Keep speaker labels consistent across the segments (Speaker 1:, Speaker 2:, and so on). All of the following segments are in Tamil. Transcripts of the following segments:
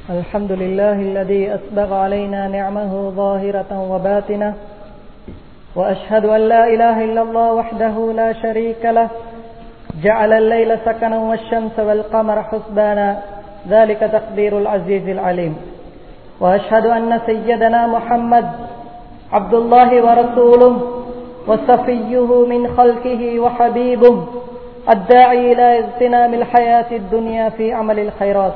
Speaker 1: الحمد لله الذي أسبغ علينا نعمه ظاهرة وباطنة وأشهد أن لا إله إلا الله وحده لا شريك له جعل الليل سكنا والشمس والقمر حسبانا ذلك تقدير العزيز العليم وأشهد أن سيدنا محمد عبد الله ورسوله وصفيه من خلقه وحبيبه الداعي إلى اغتنام الحياة الدنيا في عمل الخيرات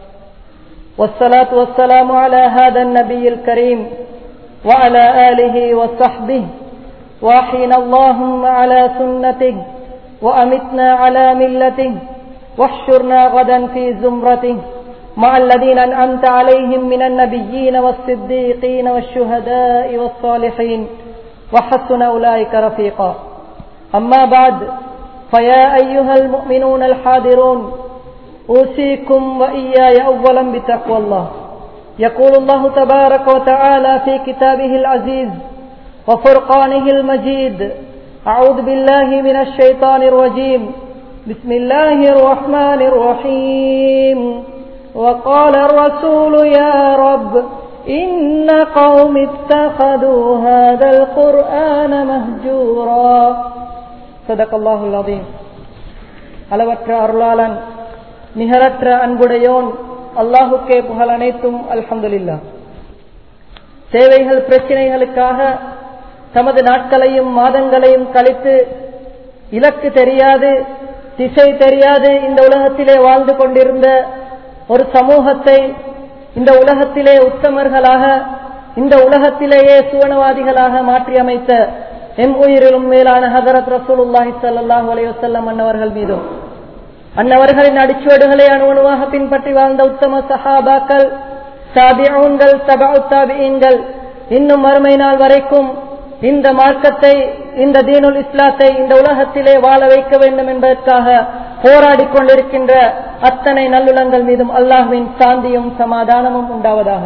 Speaker 1: والصلاة والسلام على هذا النبي الكريم وعلى آله وصحبه واحينا اللهم على سنته وأمتنا على ملته واحشرنا غدا في زمرته مع الذين أنعمت عليهم من النبيين والصديقين والشهداء والصالحين وحسن أولئك رفيقا أما بعد فيا أيها المؤمنون الحاضرون أوصيكم وإياي أولا بتقوى الله يقول الله تبارك وتعالى في كتابه العزيز وفرقانه المجيد أعوذ بالله من الشيطان الرجيم بسم الله الرحمن الرحيم وقال الرسول يا رب إن قوم اتخذوا هذا القرآن مهجورا صدق الله العظيم அளவற்ற அருளாளன் நிகரற்ற அன்புடையோன் அல்லாஹுக்கே புகழ் அனைத்தும் அல்ஹம்துலில்லா தேவைகள் பிரச்சனைகளுக்காக தமது நாட்களையும் மாதங்களையும் கழித்து இலக்கு தெரியாது திசை தெரியாது இந்த உலகத்திலே வாழ்ந்து கொண்டிருந்த ஒரு சமூகத்தை இந்த உலகத்திலே உத்தமர்களாக இந்த உலகத்திலேயே சுவனவாதிகளாக மாற்றி அமைத்த எம் உயிரிலும் மேலான ஹசரத் ரசூலுல்லாஹி சல்லாஹூ அலையுசல்லம் அன்னவர்கள் மீதும் அன்னவர்களின் அடிச்சுவடுகளை அணுவணுவாக பின்பற்றி வாழ்ந்த உத்தம சஹாபாக்கள் தாபியூன்கள் தபா தாபியன்கள் இன்னும் மறுமை நாள் வரைக்கும் இந்த மார்க்கத்தை இந்த தீனுல் இஸ்லாத்தை இந்த உலகத்திலே வாழ வைக்க வேண்டும் என்பதற்காக போராடி கொண்டிருக்கின்ற அத்தனை நல்லுளங்கள் மீதும் அல்லாஹுவின் சாந்தியும் சமாதானமும் உண்டாவதாக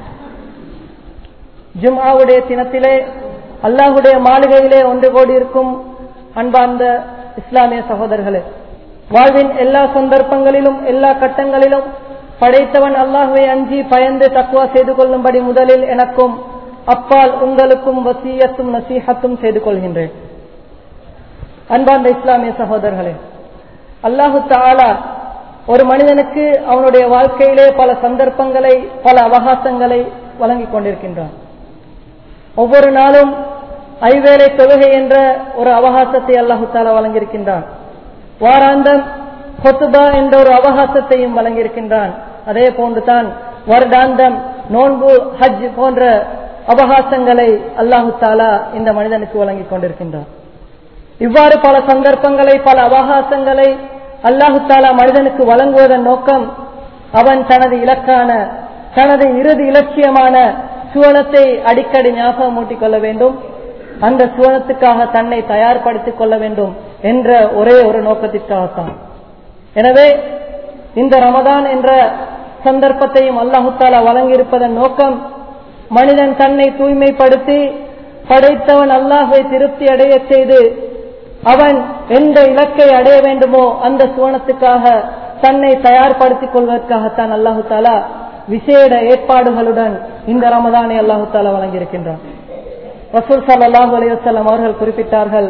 Speaker 1: ஜும்ஆவுடைய தினத்திலே அல்லாஹுடைய மாளிகையிலே ஒன்று கோடி இருக்கும் அன்பார்ந்த இஸ்லாமிய சகோதரர்களே வாழ்வின் எல்லா சந்தர்ப்பங்களிலும் எல்லா கட்டங்களிலும் படைத்தவன் அல்லாஹுவை அஞ்சி பயந்து தக்குவா செய்து கொள்ளும்படி முதலில் எனக்கும் அப்பால் உங்களுக்கும் வசியத்தும் நசீகத்தும் செய்து கொள்கின்றேன் அன்பார்ந்த இஸ்லாமிய சகோதரர்களே அல்லாஹு தாலா ஒரு மனிதனுக்கு அவனுடைய வாழ்க்கையிலே பல சந்தர்ப்பங்களை பல அவகாசங்களை வழங்கிக் கொண்டிருக்கின்றான் ஒவ்வொரு நாளும் ஐவேளை தொழுகை என்ற ஒரு அவகாசத்தை அல்லாஹு தாலா வழங்கியிருக்கின்றான் வாராந்தம் கொத்துபா என்ற ஒரு அவகாசத்தையும் வழங்கியிருக்கின்றான் அதே போன்றுதான் வருடாந்தம் நோன்பு ஹஜ் போன்ற அவகாசங்களை அல்லாஹு தாலா இந்த மனிதனுக்கு வழங்கிக் கொண்டிருக்கின்றான் இவ்வாறு பல சந்தர்ப்பங்களை பல அவகாசங்களை அல்லாஹு தாலா மனிதனுக்கு வழங்குவதன் நோக்கம் அவன் தனது இலக்கான தனது இறுதி இலட்சியமான சுவனத்தை அடிக்கடி ஞாபகம் மூட்டிக் கொள்ள வேண்டும் அந்த சுவனத்துக்காக தன்னை தயார்படுத்திக் கொள்ள வேண்டும் என்ற ஒரே ஒரு நோக்கத்திற்காகத்தான் எனவே இந்த ரமதான் என்ற சந்தர்ப்பத்தையும் அல்லாஹு தாலா வழங்கியிருப்பதன் நோக்கம் மனிதன் தன்னை தூய்மைப்படுத்தி படைத்தவன் அல்லாஹை திருப்தி அடைய செய்து அவன் எந்த இலக்கை அடைய வேண்டுமோ அந்த சுவனத்துக்காக தன்னை தயார்படுத்திக் கொள்வதற்காகத்தான் அல்லாஹு தாலா விசேட ஏற்பாடுகளுடன் இந்த ரமதானை அல்லாஹு தாலா வழங்கியிருக்கின்றான் ரசூல் சல்லாஹூ அலையுசல்லாம் அவர்கள் குறிப்பிட்டார்கள்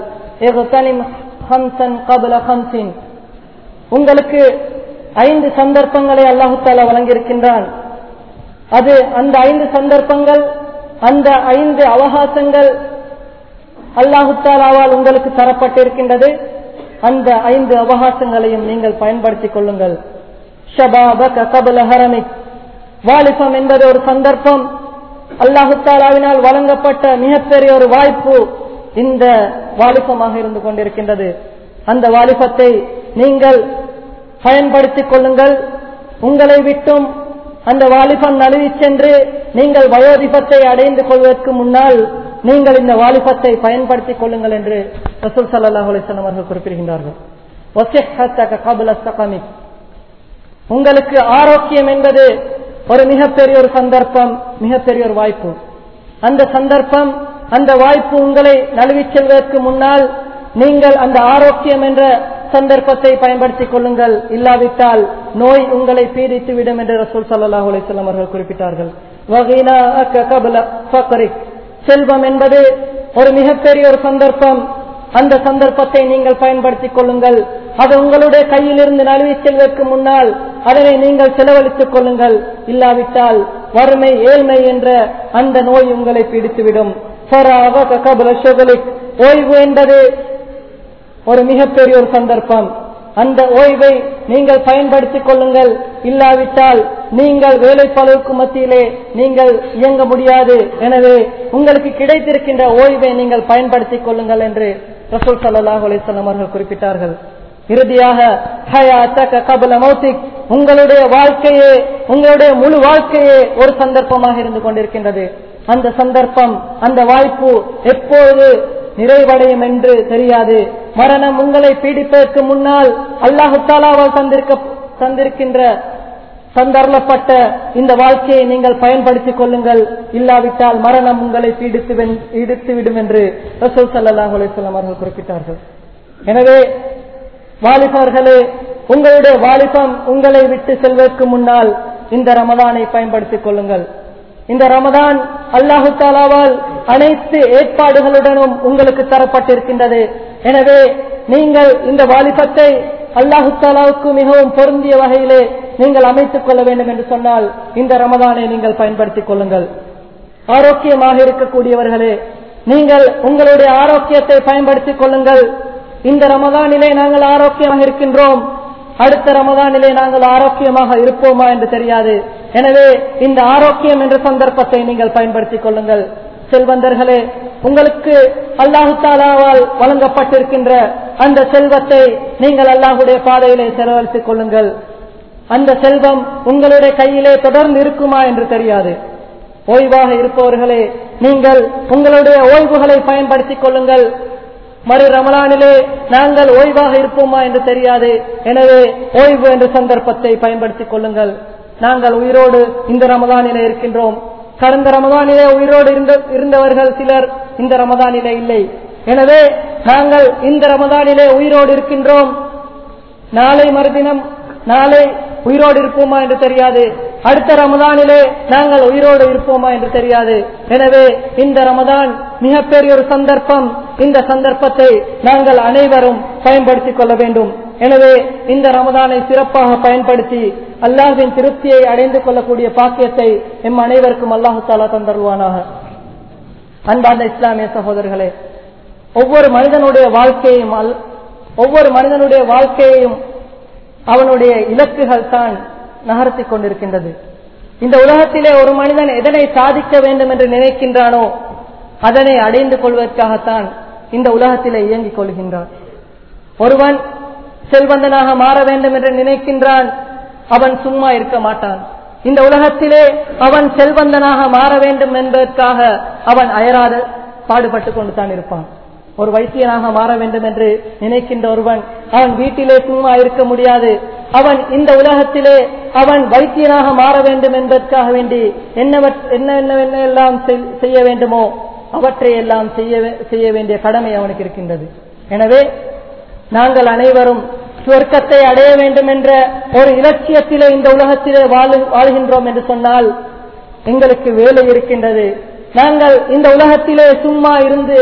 Speaker 1: உங்களுக்கு ஐந்து சந்தர்ப்பங்களை அல்லாஹு தாலா வழங்கியிருக்கின்றான் அது அந்த ஐந்து சந்தர்ப்பங்கள் அந்த ஐந்து அவகாசங்கள் அல்லாஹு தாலாவால் உங்களுக்கு தரப்பட்டிருக்கின்றது அந்த ஐந்து அவகாசங்களையும் நீங்கள் பயன்படுத்திக் கொள்ளுங்கள் வாலிபம் என்பது ஒரு சந்தர்ப்பம் அல்லாஹு தாலாவினால் வழங்கப்பட்ட மிகப்பெரிய ஒரு வாய்ப்பு இந்த வாலிபமாக இருந்து கொண்டிருக்கின்றது அந்த வாலிபத்தை நீங்கள் பயன்படுத்திக் கொள்ளுங்கள் உங்களை விட்டும் அந்த வாலிபம் நழுவி சென்று நீங்கள் வயோதிபத்தை அடைந்து கொள்வதற்கு முன்னால் நீங்கள் இந்த வாலிபத்தை பயன்படுத்திக் கொள்ளுங்கள் என்று ரசூல் சல்லாஹ் அலிஸ்லாம் அவர்கள் குறிப்பிடுகின்றார்கள் உங்களுக்கு ஆரோக்கியம் என்பது ஒரு மிகப்பெரிய ஒரு சந்தர்ப்பம் மிகப்பெரிய ஒரு வாய்ப்பு அந்த சந்தர்ப்பம் அந்த வாய்ப்பு உங்களை நழுவிச் செல்வதற்கு முன்னால் நீங்கள் அந்த ஆரோக்கியம் என்ற சந்தர்ப்பத்தை பயன்படுத்திக் கொள்ளுங்கள் இல்லாவிட்டால் நோய் உங்களை பீடித்து விடும் என்று ரசூல் சல்லாஹூ அலிஸ்லாம் அவர்கள் குறிப்பிட்டார்கள் செல்வம் என்பது ஒரு மிகப்பெரிய ஒரு சந்தர்ப்பம் அந்த சந்தர்ப்பத்தை நீங்கள் பயன்படுத்திக் கொள்ளுங்கள் அது உங்களுடைய கையிலிருந்து நழுவி செல்வதற்கு முன்னால் அதனை நீங்கள் செலவழித்துக் கொள்ளுங்கள் இல்லாவிட்டால் வறுமை ஏழ்மை என்ற அந்த நோய் உங்களை பிடித்துவிடும் ஓய்வு என்பது ஒரு மிகப்பெரிய ஒரு சந்தர்ப்பம் அந்த ஓய்வை நீங்கள் பயன்படுத்திக் கொள்ளுங்கள் இல்லாவிட்டால் நீங்கள் வேலைப்பளவுக்கு மத்தியிலே நீங்கள் இயங்க முடியாது எனவே உங்களுக்கு கிடைத்திருக்கின்ற ஓய்வை நீங்கள் பயன்படுத்திக் கொள்ளுங்கள் என்று ரசூல் சல்லாஹூ அலிஸ்லாம் அவர்கள் குறிப்பிட்டார்கள் இறுதியாக உங்களுடைய வாழ்க்கையே உங்களுடைய முழு வாழ்க்கையே ஒரு சந்தர்ப்பமாக இருந்து கொண்டிருக்கின்றது அந்த சந்தர்ப்பம் அந்த வாய்ப்பு எப்போது நிறைவடையும் என்று தெரியாது மரணம் உங்களை பீடிப்பதற்கு முன்னால் அல்லாஹு தாலாவால் தந்திருக்க தந்திருக்கின்ற தந்தரப்பட்ட இந்த வாழ்க்கையை நீங்கள் பயன்படுத்திக் கொள்ளுங்கள் இல்லாவிட்டால் மரணம் உங்களை பீடித்து இடித்து விடும் என்று ரசூல் சல்லாஹூ அலிஸ்லாம் அவர்கள் குறிப்பிட்டார்கள் எனவே வாலிபர்களே உங்களுடைய வாலிபம் உங்களை விட்டு செல்வதற்கு முன்னால் இந்த ரமதானை பயன்படுத்திக் கொள்ளுங்கள் இந்த ரமதான் அல்லாஹு தாலாவால் அனைத்து ஏற்பாடுகளுடனும் உங்களுக்கு தரப்பட்டிருக்கின்றது எனவே நீங்கள் இந்த வாலிபத்தை அல்லாஹு தாலாவுக்கு மிகவும் பொருந்திய வகையிலே நீங்கள் அமைத்துக் கொள்ள வேண்டும் என்று சொன்னால் இந்த ரமதானை நீங்கள் பயன்படுத்திக் கொள்ளுங்கள் ஆரோக்கியமாக இருக்கக்கூடியவர்களே நீங்கள் உங்களுடைய ஆரோக்கியத்தை பயன்படுத்திக் கொள்ளுங்கள் இந்த ரமதானிலே நாங்கள் ஆரோக்கியமாக இருக்கின்றோம் அடுத்த ரமதானிலே நாங்கள் ஆரோக்கியமாக இருப்போமா என்று தெரியாது எனவே இந்த ஆரோக்கியம் என்ற சந்தர்ப்பத்தை நீங்கள் பயன்படுத்திக் கொள்ளுங்கள் செல்வந்தர்களே உங்களுக்கு அல்லாஹு தாலாவால் வழங்கப்பட்டிருக்கின்ற அந்த செல்வத்தை நீங்கள் அல்லாஹுடைய பாதையிலே செலவழித்துக் கொள்ளுங்கள் அந்த செல்வம் உங்களுடைய கையிலே தொடர்ந்து இருக்குமா என்று தெரியாது ஓய்வாக இருப்பவர்களே நீங்கள் உங்களுடைய ஓய்வுகளை பயன்படுத்திக் கொள்ளுங்கள் மறு ரமலானிலே நாங்கள் ஓய்வாக இருப்போமா என்று தெரியாது எனவே ஓய்வு என்ற சந்தர்ப்பத்தை பயன்படுத்திக் கொள்ளுங்கள் நாங்கள் உயிரோடு இந்த ரமதானிலே இருக்கின்றோம் கடந்த ரமதானிலே உயிரோடு இருந்தவர்கள் சிலர் இந்த ரமதானிலே இல்லை எனவே நாங்கள் இந்த ரமதானிலே உயிரோடு இருக்கின்றோம் நாளை மறுதினம் நாளை உயிரோடு இருப்போமா என்று தெரியாது அடுத்த ரமதானிலே நாங்கள் உயிரோடு இருப்போமா என்று தெரியாது எனவே இந்த ரமதான் மிகப்பெரிய ஒரு சந்தர்ப்பம் இந்த சந்தர்ப்பத்தை நாங்கள் அனைவரும் பயன்படுத்திக் கொள்ள வேண்டும் எனவே இந்த ரமதானை சிறப்பாக பயன்படுத்தி அல்லாஹின் திருப்தியை அடைந்து கொள்ளக்கூடிய பாக்கியத்தை எம் அனைவருக்கும் அல்லாஹு தாலா தந்தருவானாக அன்பார்ந்த இஸ்லாமிய சகோதரர்களே ஒவ்வொரு மனிதனுடைய வாழ்க்கையையும் ஒவ்வொரு மனிதனுடைய வாழ்க்கையையும் அவனுடைய இலக்குகள் தான் நகர்த்தி கொண்டிருக்கின்றது இந்த உலகத்திலே ஒரு மனிதன் எதனை சாதிக்க வேண்டும் என்று நினைக்கின்றானோ அதனை அடைந்து கொள்வதற்காகத்தான் இந்த உலகத்திலே இயங்கிக் கொள்கின்றான் ஒருவன் செல்வந்தனாக மாற வேண்டும் என்று நினைக்கின்றான் அவன் சும்மா இருக்க மாட்டான் இந்த உலகத்திலே அவன் செல்வந்தனாக மாற வேண்டும் என்பதற்காக அவன் அயராத பாடுபட்டு கொண்டு தான் இருப்பான் ஒரு வைத்தியனாக மாற வேண்டும் என்று நினைக்கின்ற ஒருவன் அவன் வீட்டிலே சும்மா இருக்க முடியாது அவன் இந்த உலகத்திலே அவன் வைத்தியனாக மாற வேண்டும் என்பதற்காக வேண்டி என்ன என்ன என்ன எல்லாம் செய்ய வேண்டுமோ அவற்றை எல்லாம் செய்ய வேண்டிய கடமை அவனுக்கு இருக்கின்றது எனவே நாங்கள் அனைவரும் சுவர்க்கத்தை அடைய வேண்டும் என்ற ஒரு இலட்சியத்திலே இந்த உலகத்திலே வாழ்கின்றோம் என்று சொன்னால் எங்களுக்கு வேலை இருக்கின்றது நாங்கள் இந்த உலகத்திலே சும்மா இருந்து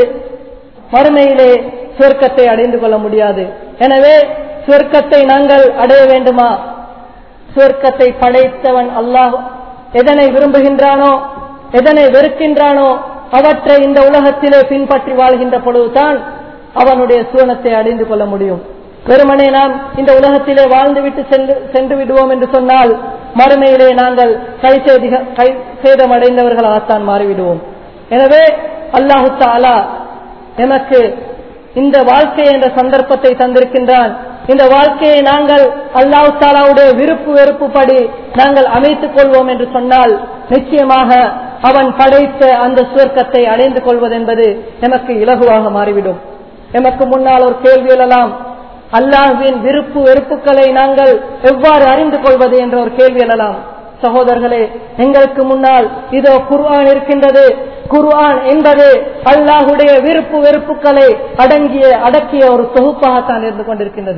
Speaker 1: மறுமையிலே சுவர்க்கத்தை அடைந்து கொள்ள முடியாது எனவே சுவர்க்கத்தை நாங்கள் அடைய வேண்டுமா சுவர்க்கத்தை படைத்தவன் அல்லாஹ் எதனை விரும்புகின்றானோ எதனை வெறுக்கின்றானோ அவற்றை இந்த உலகத்திலே பின்பற்றி வாழ்கின்ற பொழுதுதான் அவனுடைய சுவனத்தை அடைந்து கொள்ள முடியும் வெறுமனே நாம் இந்த உலகத்திலே வாழ்ந்துவிட்டு சென்று சென்று விடுவோம் என்று சொன்னால் மறுமையிலே நாங்கள் கை செய்தி கை சேதமடைந்தவர்களாகத்தான் மாறிவிடுவோம் எனவே அல்லாஹு தாலா எமக்கு இந்த வாழ்க்கை என்ற சந்தர்ப்பத்தை தந்திருக்கின்றான் இந்த வாழ்க்கையை நாங்கள் அல்லாஹு தாலாவுடைய விருப்பு வெறுப்பு படி நாங்கள் அமைத்துக் கொள்வோம் என்று சொன்னால் நிச்சயமாக அவன் படைத்த அந்த சுவர்க்கத்தை அடைந்து கொள்வது என்பது எமக்கு இலகுவாக மாறிவிடும் எமக்கு முன்னால் ஒரு கேள்வி எழலாம் அல்லாஹுவின் விருப்பு வெறுப்புகளை நாங்கள் எவ்வாறு அறிந்து கொள்வது என்ற ஒரு கேள்வி எழலாம் சகோதரர்களே எங்களுக்கு முன்னால் இதோ குர்ஆன் இருக்கின்றது குர்ஆன் என்பது அல்லாஹுடைய விருப்பு வெறுப்புகளை அடங்கிய அடக்கிய ஒரு தொகுப்பாகத்தான் இருந்து கொண்டிருக்கின்றது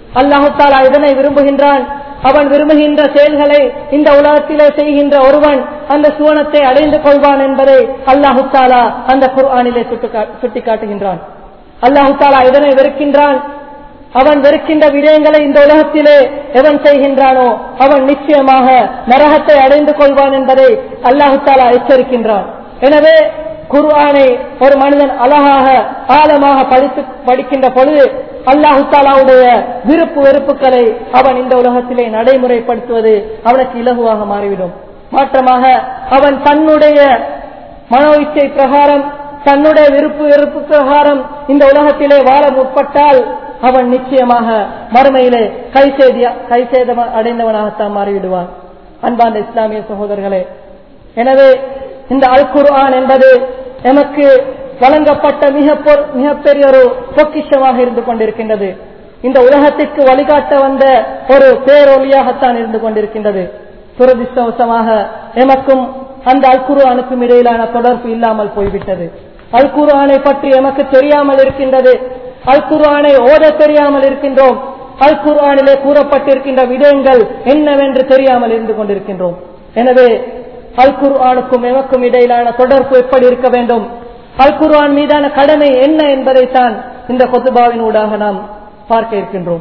Speaker 1: அல்லாஹு தாலா இதனை விரும்புகின்றான் அவன் விரும்புகின்ற செயல்களை இந்த உலகத்திலே செய்கின்ற ஒருவன் அந்த சுவனத்தை அடைந்து கொள்வான் என்பதை அல்லாஹு தாலா அந்த குர்ஆனிலே சுட்டிக்காட்டுகின்றான் அல்லாஹு தாலா இதனை வெறுக்கின்றான் அவன் வெறுக்கின்ற விடயங்களை இந்த உலகத்திலே எவன் செய்கின்றானோ அவன் நிச்சயமாக நரகத்தை அடைந்து கொள்வான் என்பதை அல்லாஹு தாலா எச்சரிக்கின்றான் எனவே குர்ஆனை ஒரு மனிதன் அழகாக ஆழமாக படித்து படிக்கின்ற பொழுது அல்லாஹு தாலாவுடைய விருப்பு வெறுப்புகளை அவன் இந்த உலகத்திலே நடைமுறைப்படுத்துவது அவனுக்கு இலகுவாக மாறிவிடும் மாற்றமாக அவன் தன்னுடைய மனோ இச்சை பிரகாரம் தன்னுடைய விருப்பு வெறுப்பு பிரகாரம் இந்த உலகத்திலே வாழ முற்பட்டால் அவன் நிச்சயமாக மறுமையிலே கைசேதியா கைசேதம் அடைந்தவனாகத்தான் மாறிவிடுவான் அன்பாந்த இஸ்லாமிய சகோதரர்களே எனவே இந்த அல் குர்ஆன் என்பது எமக்கு வழங்கப்பட்ட மிக மிகப்பெரிய ஒரு பொக்கிஷமாக இருந்து கொண்டிருக்கின்றது இந்த உலகத்திற்கு வழிகாட்ட வந்த ஒரு பேரொலியாகத்தான் இருந்து கொண்டிருக்கின்றது துரதிருஷ்டவசமாக எமக்கும் அந்த அல் குர்ஆனுக்கும் இடையிலான தொடர்பு இல்லாமல் போய்விட்டது அல் குர்ஆனை பற்றி எமக்கு தெரியாமல் இருக்கின்றது அல் குர்ஆனை ஓத தெரியாமல் இருக்கின்றோம் அல் குர்ஆனிலே கூறப்பட்டிருக்கின்ற விடயங்கள் என்னவென்று தெரியாமல் இருந்து கொண்டிருக்கின்றோம் எனவே அல் குர்ஆனுக்கும் எமக்கும் இடையிலான தொடர்பு எப்படி இருக்க வேண்டும் அல் குர்ஆன் மீதான கடமை என்ன என்பதைத்தான் இந்த கொத்துபாவின் ஊடாக நாம் பார்க்க இருக்கின்றோம்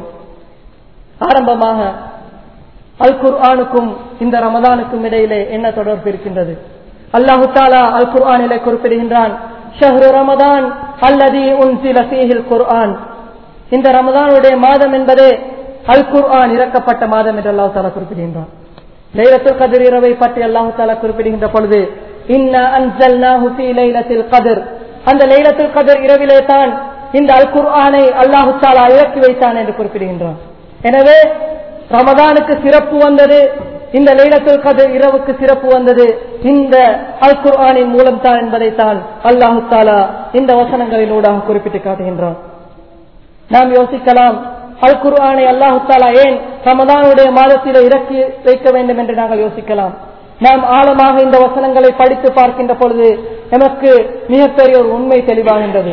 Speaker 1: ஆரம்பமாக அல் குர்ஆனுக்கும் இந்த ரமதானுக்கும் இடையிலே என்ன தொடர்பு இருக்கின்றது அல்லாஹு தாலா அல் குர்ஆனிலே குறிப்பிடுகின்றான் ஷஹ்ரு ரமதான் அல்லதி உன்சில ஃபீஹில் குர்ஆன் இந்த ரமதானுடைய மாதம் என்பதே அல் குர்ஆன் இறக்கப்பட்ட மாதம் என்று அல்லாஹு தாலா குறிப்பிடுகின்றான் லைலத்துல் கதிர் இரவை பற்றி அல்லாஹு தாலா குறிப்பிடுகின்ற பொழுது இன்னா அன்சல்னாஹு ஃபீ லைலத்தில் கதிர் அந்த லைலத்துல் கதிர் இரவிலே தான் இந்த அல் குர்ஆனை அல்லாஹு தாலா இறக்கி வைத்தான் என்று குறிப்பிடுகின்றான் எனவே ரமதானுக்கு சிறப்பு வந்தது இந்த லைலத்துல் கதிர் இரவுக்கு சிறப்பு வந்தது இந்த அல் குர்ஆனின் மூலம் தான் என்பதைத்தான் அல்லாஹு தாலா இந்த வசனங்களினூடாக குறிப்பிட்டு காட்டுகின்றான் நாம் யோசிக்கலாம் அல் குர்ஆனை அல்லாஹு தாலா ஏன் ரமதானுடைய மாதத்திலே இறக்கி வைக்க வேண்டும் என்று நாங்கள் யோசிக்கலாம் நாம் ஆழமாக இந்த வசனங்களை படித்து பார்க்கின்ற பொழுது எமக்கு மிகப்பெரிய ஒரு உண்மை தெளிவாகின்றது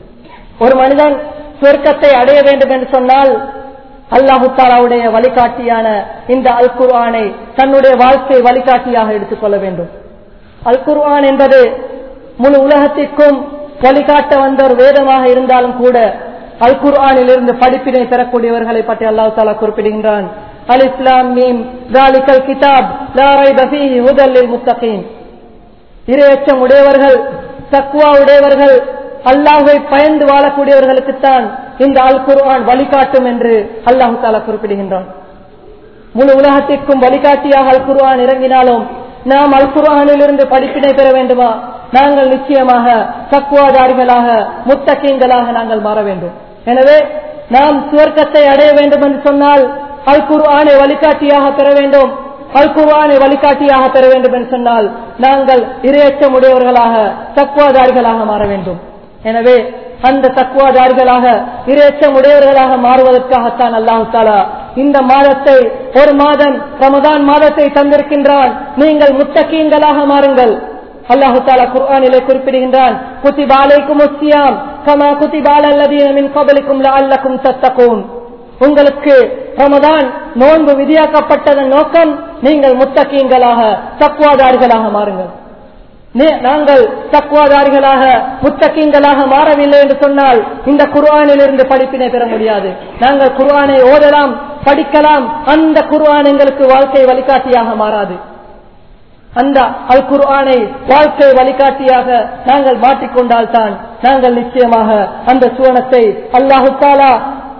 Speaker 1: ஒரு மனிதன் சொர்க்கத்தை அடைய வேண்டும் என்று சொன்னால் அல்லாஹு தாலாவுடைய வழிகாட்டியான இந்த அல் குர்ஆனை தன்னுடைய வாழ்க்கை வழிகாட்டியாக எடுத்துக்கொள்ள வேண்டும் அல் குர்ஆன் என்பது முழு உலகத்திற்கும் வழிகாட்ட வந்த ஒரு வேதமாக இருந்தாலும் கூட அல் குர்ஆனில் இருந்து படிப்பினை பெறக்கூடியவர்களை பற்றி அல்லாஹு தாலா குறிப்பிடுகின்றான் அல் இஸ்லாம் மீம் ஜாலிகல் கிதாப் லாரை பஃபி ஹுதல்லில் முத்தகீன் இரையச்சம் உடையவர்கள் தக்குவா உடையவர்கள் அல்லாஹை பயந்து வாழக்கூடியவர்களுக்குத்தான் இந்த அல் குர்ஆன் வழிகாட்டும் என்று அல்லாஹு தாலா குறிப்பிடுகின்றான் முழு உலகத்திற்கும் வழிகாட்டியாக அல் குர்ஆன் இறங்கினாலும் நாம் அல் குர்ஆனில் இருந்து படிப்பினை பெற வேண்டுமா நாங்கள் நிச்சயமாக தக்குவாதாரிகளாக முத்தகீங்களாக நாங்கள் மாற வேண்டும் எனவே நாம் சுவர்க்கத்தை அடைய வேண்டும் என்று சொன்னால் அல் குர்ஆனை வழிகாட்டியாக பெற வேண்டும் அல் குர்ஆனை வழிகாட்டியாக பெற வேண்டும் என்று சொன்னால் நாங்கள் இரையச்சமுடையவர்களாக தக்குவாதாரிகளாக மாற வேண்டும் எனவே அந்த தக்குவாதாரிகளாக இரையச்சம் உடையவர்களாக மாறுவதற்காகத்தான் அல்லாஹு தாலா இந்த மாதத்தை ஒரு மாதம் ரமதான் மாதத்தை தந்திருக்கின்றான் நீங்கள் முத்தகீன்களாக மாறுங்கள் அல்லாஹு தாலா குர்ஆனிலே குறிப்பிடுகின்றான் குத்திபாலைக்கும் முஸ்தியாம் கமா குத்திபால் அல்லதீன மின் கபலிக்கும் அல்லக்கும் தத்தகூன் உங்களுக்கு ரமதான் நோன்பு விதியாக்கப்பட்டதன் நோக்கம் நீங்கள் முத்தகீன்களாக தக்குவாதாரிகளாக மாறுங்கள் நாங்கள் தக்குவாதாரிகளாக முத்தக்கீங்களாக மாறவில்லை என்று சொன்னால் இந்த குர்ஆனில் இருந்து படிப்பினை பெற முடியாது நாங்கள் குர்ஆனை ஓதலாம் படிக்கலாம் அந்த குர்ஆன் எங்களுக்கு வாழ்க்கை வழிகாட்டியாக மாறாது அந்த அல் குர்ஆனை வாழ்க்கை வழிகாட்டியாக நாங்கள் மாற்றிக்கொண்டால் தான் நாங்கள் நிச்சயமாக அந்த சுவனத்தை அல்லாஹு தாலா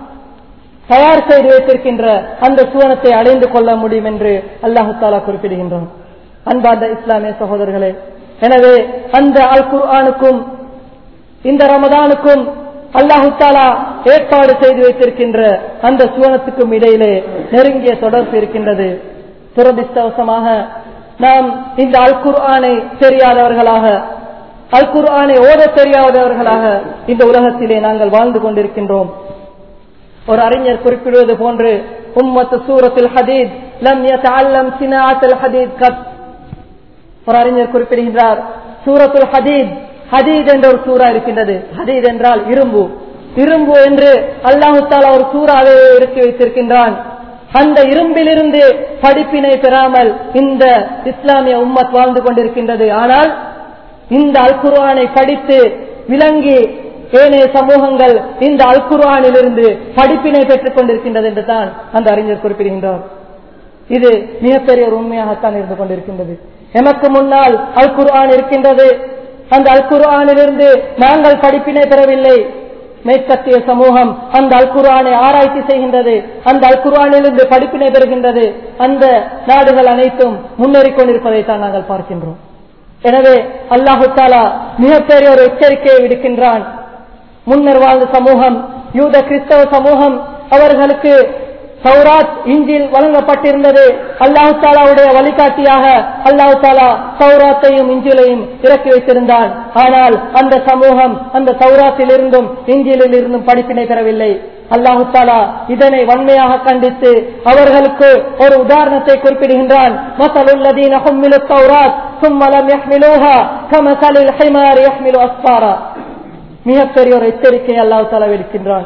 Speaker 1: தயார் செய்து வைத்திருக்கின்ற அந்த சுவனத்தை அடைந்து கொள்ள முடியும் என்று அல்லாஹு தாலா குறிப்பிடுகின்றோம் அன்பார்ந்த இஸ்லாமிய சகோதரர்களே எனவே அந்த அல் குர்ஆனுக்கும் இந்த ரமதானுக்கும் அல்லாஹு தாலா ஏற்பாடு செய்து வைத்திருக்கின்ற அந்த சுவனத்துக்கும் இடையிலே நெருங்கிய தொடர்பு இருக்கின்றது துரதிஷ்டவசமாக நாம் இந்த அல் குர்ஆனை தெரியாதவர்களாக அல் குர்ஆனை ஓத தெரியாதவர்களாக இந்த உலகத்திலே நாங்கள் வாழ்ந்து கொண்டிருக்கின்றோம் ஒரு அறிஞர் குறிப்பிடுவது போன்று உம்மத்து சூரத்தில் ஹதீத் லம் யதஅல்லம் சினாஅத்துல் ஹதீத் கத் ஒரு அறிஞர் குறிப்பிடுகின்றார் சூரத்துல் ஹதீத் ஹதீத் என்ற ஒரு சூறா இருக்கின்றது ஹதீத் என்றால் இரும்பு இரும்பு என்று அல்லாஹு தாலா ஒரு சூறாவே இறக்கி வைத்திருக்கின்றான் அந்த இரும்பிலிருந்து படிப்பினை பெறாமல் இந்த இஸ்லாமிய உம்மத் வாழ்ந்து கொண்டிருக்கின்றது ஆனால் இந்த அல் குர்ஆனை படித்து விளங்கி ஏனைய சமூகங்கள் இந்த அல் குர்ஆனிலிருந்து படிப்பினை பெற்றுக் கொண்டிருக்கின்றது என்று தான் அந்த அறிஞர் குறிப்பிடுகின்றார் இது மிகப்பெரிய ஒரு உண்மையாகத்தான் இருந்து கொண்டிருக்கின்றது எமக்கு முன்னால் அல் குர்ஆன் இருக்கின்றது அந்த அல் குர்ஆனிலிருந்து நாங்கள் படிப்பினை பெறவில்லை மேற்கத்திய சமூகம் அந்த அல் குர்ஆனை ஆராய்ச்சி செய்கின்றது அந்த அல் குர்ஆனிலிருந்து படிப்பினை பெறுகின்றது அந்த நாடுகள் அனைத்தும் முன்னேறிக் கொண்டிருப்பதைத்தான் நாங்கள் பார்க்கின்றோம் எனவே அல்லாஹு தாலா மிகப்பெரிய ஒரு எச்சரிக்கையை விடுக்கின்றான் முன்னர் வாழ்ந்த சமூகம் யூத கிறிஸ்தவ சமூகம் அவர்களுக்கு சௌராத் இஞ்சில் வழங்கப்பட்டிருந்தது அல்லாஹு தாலாவுடைய வழிகாட்டியாக அல்லாஹு தாலா சௌராத்தையும் இஞ்சிலையும் இறக்கி வைத்திருந்தான் ஆனால் அந்த சமூகம் அந்த சௌராத்தில் இருந்தும் இஞ்சிலில் இருந்தும் படிப்பினை பெறவில்லை அல்லாஹு தாலா இதனை வன்மையாக கண்டித்து அவர்களுக்கு ஒரு உதாரணத்தை குறிப்பிடுகின்றான் மசலுல்லதீன ஹும்மிலு தௌராத் ثم لم يحملوها كمثل الحمار يحمل أسفارا மிகப்பெரிய ஒரு எச்சரிக்கை அல்லாஹு தாலா விடுக்கின்றான்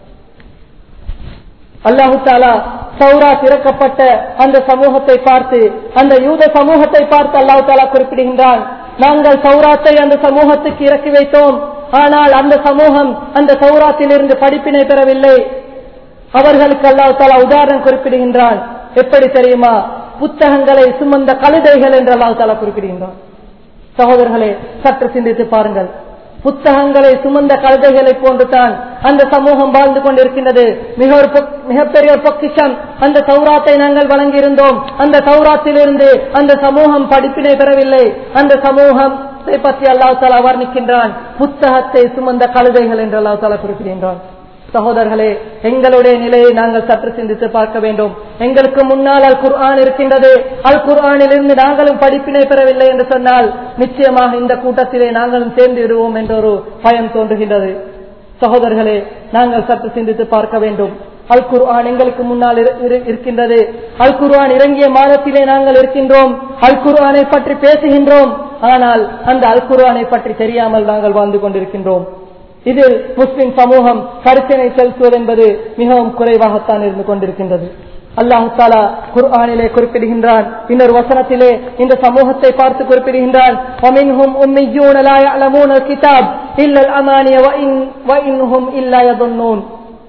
Speaker 1: அல்லாஹு தாலா சௌரா திறக்கப்பட்ட அந்த சமூகத்தை பார்த்து அந்த யூத சமூகத்தை பார்த்து அல்லாஹு தாலா குறிப்பிடுகின்றான் நாங்கள் சௌராத்தை அந்த சமூகத்துக்கு இறக்கி வைத்தோம் ஆனால் அந்த சமூகம் அந்த சௌராத்தில் இருந்து படிப்பினை பெறவில்லை அவர்களுக்கு அல்லாஹு தாலா உதாரணம் குறிப்பிடுகின்றான் எப்படி தெரியுமா புத்தகங்களை சுமந்த கழுதைகள் என்று அல்லாஹு தாலா குறிப்பிடுகின்றான் சகோதரர்களே சற்று சிந்தித்து பாருங்கள் புத்தகங்களை சுமந்த கழுதைகளை போன்றுதான் அந்த சமூகம் வாழ்ந்து கொண்டிருக்கின்றது மிக ஒரு மிகப்பெரிய ஒரு பொக்கிஷம் அந்த சௌராத்தை நாங்கள் வழங்கியிருந்தோம் அந்த சௌராத்திலிருந்து அந்த சமூகம் படிப்பினை பெறவில்லை அந்த சமூகம் பற்றி அல்லாஹ் தாலா வர்ணிக்கின்றான் புத்தகத்தை சுமந்த கழுதைகள் என்று அல்லாஹ் தாலா குறிப்பிடுகின்றான் சகோதரர்களே எங்களுடைய நிலையை நாங்கள் சற்று சிந்தித்து பார்க்க வேண்டும் எங்களுக்கு முன்னால் அல் குர்ஆன் இருக்கின்றது அல் குர்ஆனிலிருந்து நாங்களும் படிப்பினை பெறவில்லை என்று சொன்னால் நிச்சயமாக இந்த கூட்டத்திலே நாங்களும் சேர்ந்து விடுவோம் என்ற ஒரு பயம் தோன்றுகின்றது சகோதரர்களே நாங்கள் சற்று சிந்தித்து பார்க்க வேண்டும் அல் குர்ஆன் எங்களுக்கு முன்னால் இருக்கின்றது அல் குர்ஆன் இறங்கிய மாதத்திலே நாங்கள் இருக்கின்றோம் அல் குர்ஆனை பற்றி பேசுகின்றோம் ஆனால் அந்த அல் குர்ஆனை பற்றி தெரியாமல் நாங்கள் வாழ்ந்து கொண்டிருக்கின்றோம் இதில் முஸ்லிம் சமூகம் கருத்தினை செலுத்துவது என்பது மிகவும் குறைவாகத்தான் இருந்து கொண்டிருக்கின்றது அல்லாஹு தாலா குர்ஆனிலே குறிப்பிடுகின்றான் இன்னொரு வசனத்திலே இந்த சமூகத்தை பார்த்து குறிப்பிடுகின்றான் وَمِنْهُمْ أُمِّيُّونَ لَا يَعْلَمُونَ الْكِتَابَ إِلَّا الْأَمَانِيَ وَإِنْهُمْ إِلَّا يَظُنُّونَ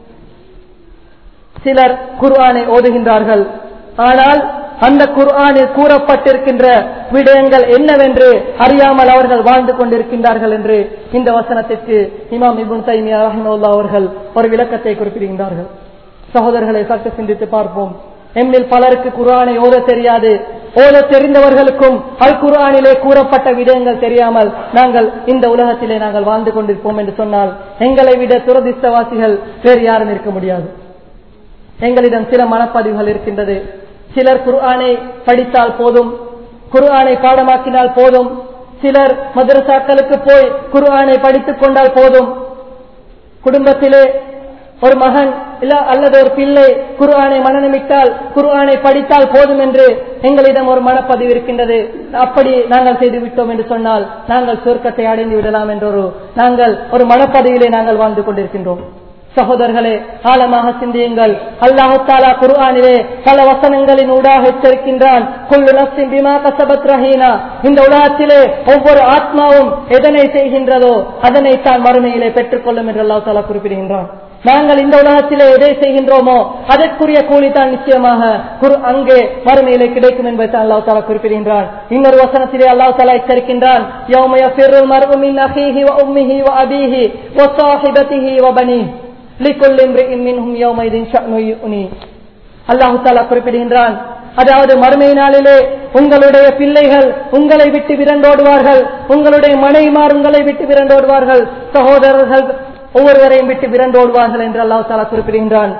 Speaker 1: சிலர் குர்ஆனை ஓதுகின்றார்கள் ஆனால் அந்த குர்ஆனில் கூறப்பட்டிருக்கின்ற விடயங்கள் என்னவென்று அறியாமல் அவர்கள் வாழ்ந்து கொண்டிருக்கின்றார்கள் என்று இந்த வசனத்திற்கு இமாம் இபுன் தைமியா ரஹிமுல்லா அவர்கள் ஒரு விளக்கத்தை குறிப்பிடுகின்றார்கள் சகோதரர்களை சற்று சிந்தித்து பார்ப்போம் எம்மில் பலருக்கு குர்ஆனை ஓத தெரியாது ஓத தெரிந்தவர்களுக்கும் அல் குர்ஆனிலே கூறப்பட்ட விடயங்கள் தெரியாமல் நாங்கள் இந்த உலகத்திலே நாங்கள் வாழ்ந்து கொண்டிருப்போம் என்று சொன்னால் எங்களை விட துரதிஷ்டவாசிகள் வேறு யாரும் இருக்க முடியாது எங்களிடம் சில மனப்பதிவுகள் இருக்கின்றது சிலர் குர்ஆனை படித்தால் போதும் குர்ஆனை பாடமாக்கினால் போதும் சிலர் மதரசாக்களுக்கு போய் குர்ஆனை படித்துக் கொண்டால் போதும் குடும்பத்திலே ஒரு மகன் இல்ல அல்லது ஒரு பிள்ளை குர்ஆனை மனநமிட்டால் குர்ஆனை படித்தால் போதும் என்று எங்களிடம் ஒரு மனப்பதிவு இருக்கின்றது அப்படி நாங்கள் செய்து விட்டோம் என்று சொன்னால் நாங்கள் சொர்க்கத்தை அடைந்து விடலாம் என்றொரு நாங்கள் ஒரு மனப்பதிவிலே நாங்கள் வாழ்ந்து கொண்டிருக்கின்றோம் சகோதரர்களே ஆழமாக சிந்தியுங்கள் அல்லாஹு தாலா குர்ஆனிலே பல வசனங்களின் ஊடாக எச்சரிக்கின்றான் கொள்ளு நப்சின் பிமா கசபத் ரஹீனா இந்த உலகத்திலே ஒவ்வொரு ஆத்மாவும் எதனை செய்கின்றதோ அதனை தான் மறுமையிலே பெற்றுக்கொள்ளும் என்று அல்லாஹ் தாலா குறிப்பிடுகின்றான் நாங்கள் இந்த உலகத்திலே எதை செய்கின்றோமோ அதற்குரிய கூலி தான் நிச்சயமாக குரு அங்கே மறுமையிலே கிடைக்கும் என்பதை தான் அல்லாஹ் தாலா குறிப்பிடுகின்றான் இன்னொரு வசனத்திலே அல்லாஹ் தாலா எச்சரிக்கின்றான் يوم يفر المرء من أخيه وأمه وأبيه وصاحبته وبنيه لكل امرئ منهم يومئذ شأن يؤنيه அல்லாஹு தாலா குறிப்பிடுகின்றான் அதாவது மறுமை நாளிலே உங்களுடைய பிள்ளைகள் உங்களை விட்டு விரண்டோடுவார்கள் உங்களுடைய மனைமார் உங்களை விட்டு விரண்டோடுவார்கள் சகோதரர்கள் ஒவ்வொருவரையும் விட்டு விரண்டோடுவார்கள் என்று அல்லாஹ் தாலா குறிப்பிடுகின்றான்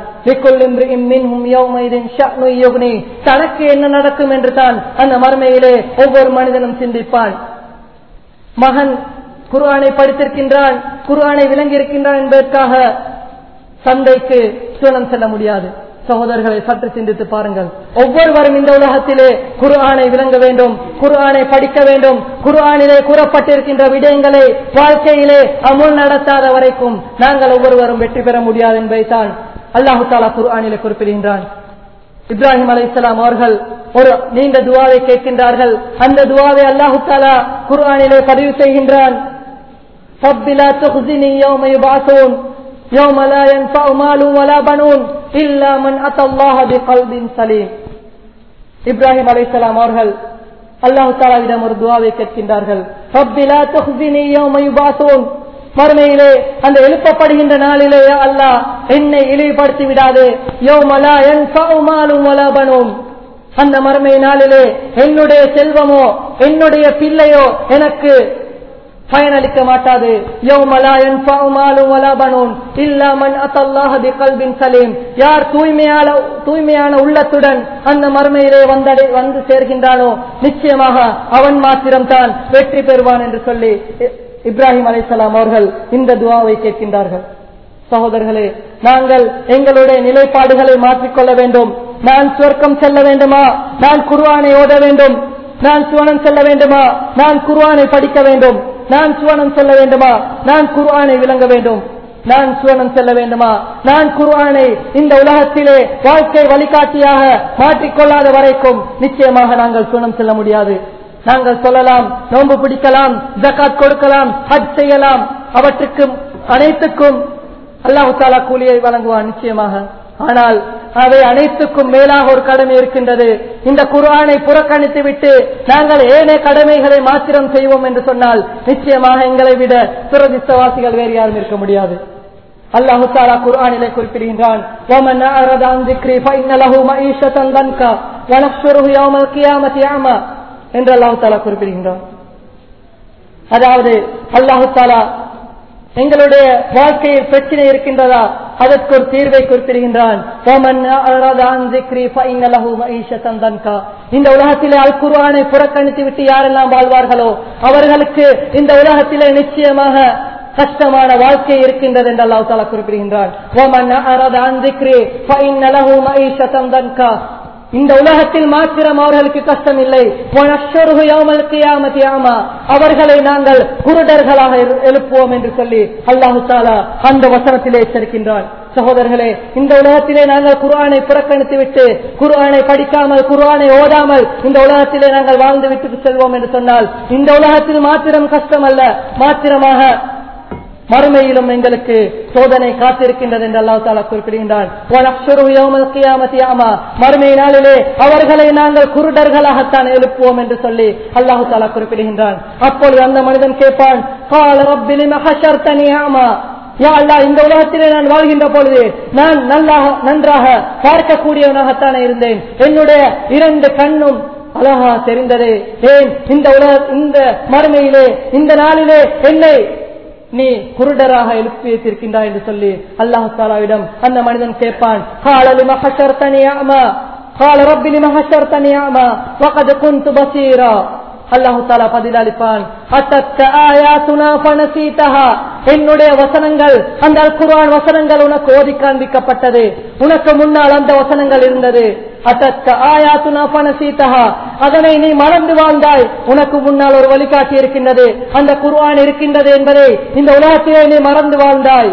Speaker 1: தனக்கு என்ன நடக்கும் என்று தான் அந்த மறுமையிலே ஒவ்வொரு மனிதனும் சிந்திப்பான் மகன் குர்ஆனை படித்திருக்கின்றான் குர்ஆனை விளங்கி இருக்கின்றான் என்பதற்காக சந்தைக்கு சூழம் செல்ல முடியாது சகோதரர்களை சற்று சிந்தித்து பாருங்கள் ஒவ்வொருவரும் இந்த உலகத்திலே குர்ஆனை விளங்க வேண்டும் குர்ஆனை படிக்க வேண்டும் குர்ஆனிலே கூறப்பட்டிருக்கின்ற விடயங்களை வாழ்க்கையிலே அமுல் நடத்தாத வரைக்கும் நாங்கள் ஒவ்வொருவரும் வெற்றி பெற முடியாது என்பதைத்தான் அல்லாஹு தாலா குர்ஆனிலே குறிப்பிடுகின்றான் இப்ராஹிம் அலைஹிஸ்ஸலாம் அவர்கள் ஒரு நீண்ட துவாவை கேட்கின்றார்கள் அந்த துவாவை அல்லாஹு தாலா குர்ஆனிலே பதிவு செய்கின்றான் رب لا تخزني يوم يبعثون يوم لا ينفع مال ولا بنون إلا من أتى الله بقلب سليم இப்ராஹிம் அலைஹிஸ்ஸலாம் அவர்கள் அல்லாஹு தாலாவிடம் ஒரு துவாவை கேட்கின்றார்கள் ரப்பி லா துஹ்ஸினி யௌம யுபாஸூன் மறுமையிலே அந்த எழுப்பப்படுகின்ற நாளிலே யா அல்லாஹ் என்னை இழிவுபடுத்தி விடாதே யௌம லா யன்ஃபஉ மாலும் வலா பனூன் அந்த மறுமை நாளிலே என்னுடைய செல்வமோ என்னுடைய பிள்ளையோ எனக்கு பயனளிக்க மாட்டாது யார் தூய்மையான தூய்மையான உள்ளத்துடன் அந்த மறுமையிலே வந்தடை வந்து சேர்கின்றானோ நிச்சயமாக அவன் மாத்திரம்தான் வெற்றி பெறுவான் என்று சொல்லி இப்ராஹிம் அலைசலாம் அவர்கள் இந்த துவாவை கேட்கின்றார்கள் சகோதரர்களே நாங்கள் எங்களுடைய நிலைப்பாடுகளை மாற்றிக்கொள்ள வேண்டும் நான் சுவர்க்கம் செல்ல வேண்டுமா நான் குர்வானை ஓத வேண்டும் நான் சுவனம் செல்ல வேண்டுமா நான் குர்வானை படிக்க வேண்டும் நான் சுவனம் செல்ல வேண்டுமா நான் குர்ஆனை விளங்க வேண்டும் நான் சுவனம் செல்ல வேண்டுமா நான் குர்ஆனை இந்த உலகத்திலே வாழ்க்கை வழிகாட்டியாக மாற்றிக்கொள்ளாத வரைக்கும் நிச்சயமாக நாங்கள் சுவனம் செல்ல முடியாது நாங்கள் சொல்லலாம் நோன்பு பிடிக்கலாம் ஜக்காத் கொடுக்கலாம் ஹஜ் செய்யலாம் அவற்றுக்கும் அனைத்துக்கும் அல்லாஹு தாலா கூலியை வழங்குவான் நிச்சயமாக ஆனால் அவை அனைத்துக்கும் மேலாக ஒரு கடமை இருக்கின்றது இந்த குர்ஆனை புறக்கணித்து விட்டு நாங்கள் ஏனைய கடமைகளை மாத்திரம் செய்வோம் என்று சொன்னால் நிச்சயமாக எங்களை விட துரதிஷ்டவாசிகள் வேறு யாரும் இருக்க முடியாது அல்லாஹு தாலா குர்ஆனிலே குறிப்பிடுகின்றான் وَمَنْ أَعْرَضَ عَنْ ذِكْرِي فَإِنَّ لَهُ مَعِيشَةً ضَنْكًا وَنَحْشُرُهُ يَوْمَ الْقِيَامَةِ أَعْمَى என்று அல்லாஹு தாலா குறிப்பிடுகின்றான் அதாவது அல்லாஹு தாலா எங்களுடைய வாழ்க்கையில் பிரச்சனை இருக்கின்றதா அதற்கு ஒரு தீர்வை குறிப்பிடுகின்றான் இந்த உலகத்திலே அல் குர்ஆனை புறக்கணித்து விட்டு யாரெல்லாம் வாழ்வார்களோ அவர்களுக்கு இந்த உலகத்திலே நிச்சயமாக கஷ்டமான வாழ்க்கை இருக்கின்றது என்று அல்லாஹ் தாலா குறிப்பிடுகின்றான் இந்த உலகத்தில் மாத்திரம் அவர்களுக்கு கஷ்டம் இல்லை அவர்களை நாங்கள் குருடர்களாக எழுப்புவோம் என்று சொல்லி அல்லாஹு தாலா அந்த வசனத்திலே எச்சரிக்கின்றான் சகோதரர்களே இந்த உலகத்திலே நாங்கள் குர்ஆனை புறக்கணித்து விட்டு குர்ஆனை படிக்காமல் குர்ஆனை ஓதாமல் இந்த உலகத்திலே நாங்கள் வாழ்ந்து விட்டு செல்வோம் என்று சொன்னால் இந்த உலகத்தில் மாத்திரம் கஷ்டம் அல்ல மாத்திரமாக மறுமையிலும் எங்களுக்கு சோதனை காத்திருக்கின்றது என்று அல்லாஹ் தாலா குறிப்பிடுகின்றான் மறுமை நாளிலே அவர்களை நாங்கள் குருடர்களாகத்தான் எழுப்புவோம் என்று சொல்லி அல்லாஹு தாலா குறிப்பிடுகின்றான் அப்பொழுது அந்த மனிதன் கேட்பான் இந்த உலகத்திலே நான் வாழ்கின்ற பொழுது நான் நல்லாக நன்றாக பார்க்கக்கூடியவனாகத்தானே இருந்தேன் என்னுடைய இரண்டு கண்ணும் அழகா தெரிந்ததே ஏன் இந்த உலக இந்த மறுமையிலே இந்த நாளிலே என்னை நீ குருடராக எழுப்பி வைத்திருக்கின்றாய் என்று சொல்லி அல்லாஹு தாலாவிடம் அந்த மனிதன் கேட்பான் காலலி மகஷர்த்தனியாமா கால ரப்பிலி மகஷர்த்தனியாமா وقد كنت بصيرا அல்லாஹு தாலா பதிலளிப்பான் என்னுடைய வசனங்கள் அந்த அல் குர்ஆன் வசனங்கள் உனக்கு ஓதி காண்பிக்கப்பட்டது உனக்கு முன்னால் அந்த வசனங்கள் இருந்தது அதனை நீ மறந்து வாழ்ந்தாய் உனக்கு முன்னால் ஒரு வழிகாட்டி இருக்கின்றது அந்த குர்ஆன் இருக்கின்றது என்பதை இந்த உலகத்திலே நீ மறந்து வாழ்ந்தாய்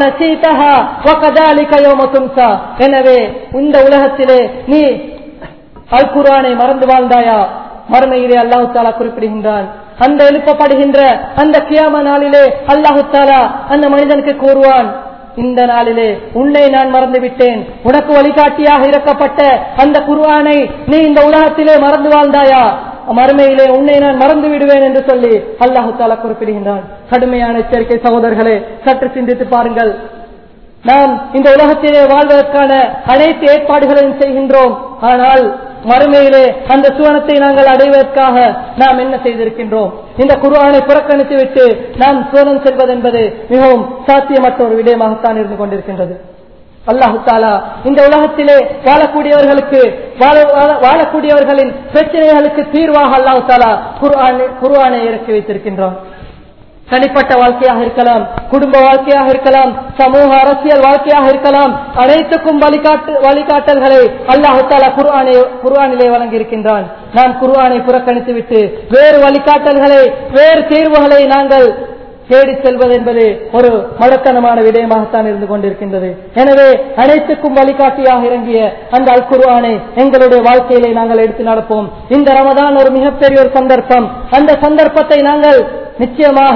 Speaker 1: எனவே இந்த உலகத்திலே நீ அல் குர்ஆனை மறந்து வாழ்ந்தாயா மறுமையிலே அல்லாஹு தாலா குறிப்பிடுகின்றான் அந்த எழுப்பப்படுகின்ற அந்த கியாம நாளிலே அல்லாஹு தாலா அந்த மனிதனுக்கு கூறுவான் இந்த நாளிலே உன்னை நான் மறந்து விட்டேன் உனக்கு வழிகாட்டியாக இறக்கப்பட்ட அந்த குருவானை நீ இந்த உலகத்திலே மறந்து வாழ்ந்தாயா மறுமையிலே உன்னை நான் மறந்து விடுவேன் என்று சொல்லி அல்லாஹு தாலா குறிப்பிடுகின்றான் கடுமையான எச்சரிக்கை சகோதரர்களே சற்று சிந்தித்து பாருங்கள் நாம் இந்த உலகத்திலே வாழ்வதற்கான அனைத்து ஏற்பாடுகளையும் செய்கின்றோம் ஆனால் மறுமையிலே அந்த சுவனத்தை நாங்கள் அடைவதற்காக நாம் என்ன செய்திருக்கின்றோம் இந்த குருவானை புறக்கணித்து விட்டு நாம் சுவனம் செல்வது என்பது மிகவும் சாத்தியமற்ற ஒரு விடயமாகத்தான் இருந்து கொண்டிருக்கின்றது அல்லாஹு தாலா இந்த உலகத்திலே வாழக்கூடியவர்களுக்கு வாழக்கூடியவர்களின் பிரச்சனைகளுக்கு தீர்வாக அல்லாஹு தாலா குர்ஆனை இறக்கி வைத்திருக்கின்றான் தனிப்பட்ட வாழ்க்கையாக இருக்கலாம் குடும்ப வாழ்க்கையாக இருக்கலாம் சமூக அரசியல் வாழ்க்கையாக இருக்கலாம் அனைத்துக்கும் வழிகாட்டு வழிகாட்டல்களை அல்லாஹு தாலா குர்ஆனை குர்ஆனிலே வழங்கியிருக்கின்றான் நான் குர்ஆனை புறக்கணித்து விட்டு வேறு வழிகாட்டல்களை வேறு தீர்வுகளை நாங்கள் தேடி செல்வது என்பது ஒரு மடத்தனமான விடயமாகத்தான் இருந்து கொண்டிருக்கின்றது எனவே அனைத்துக்கும் வழிகாட்டியாக இறங்கிய அந்த அல் குர்ஆனை எங்களுடைய வாழ்க்கையிலே நாங்கள் எடுத்து நடப்போம் இந்த ரமதான் ஒரு மிகப்பெரிய ஒரு சந்தர்ப்பம் அந்த சந்தர்ப்பத்தை நாங்கள் நிச்சயமாக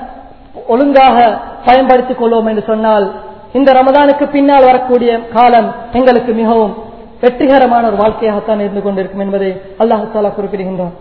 Speaker 1: ஒழுங்காக பயன்படுத்திக் கொள்வோம் என்று சொன்னால் இந்த ரமதானுக்கு பின்னால் வரக்கூடிய காலம் எங்களுக்கு மிகவும் வெற்றிகரமான ஒரு வாழ்க்கையாகத்தான் இருந்து கொண்டிருக்கும் என்பதை அல்லாஹு தாலா குறிப்பிடுகின்றான்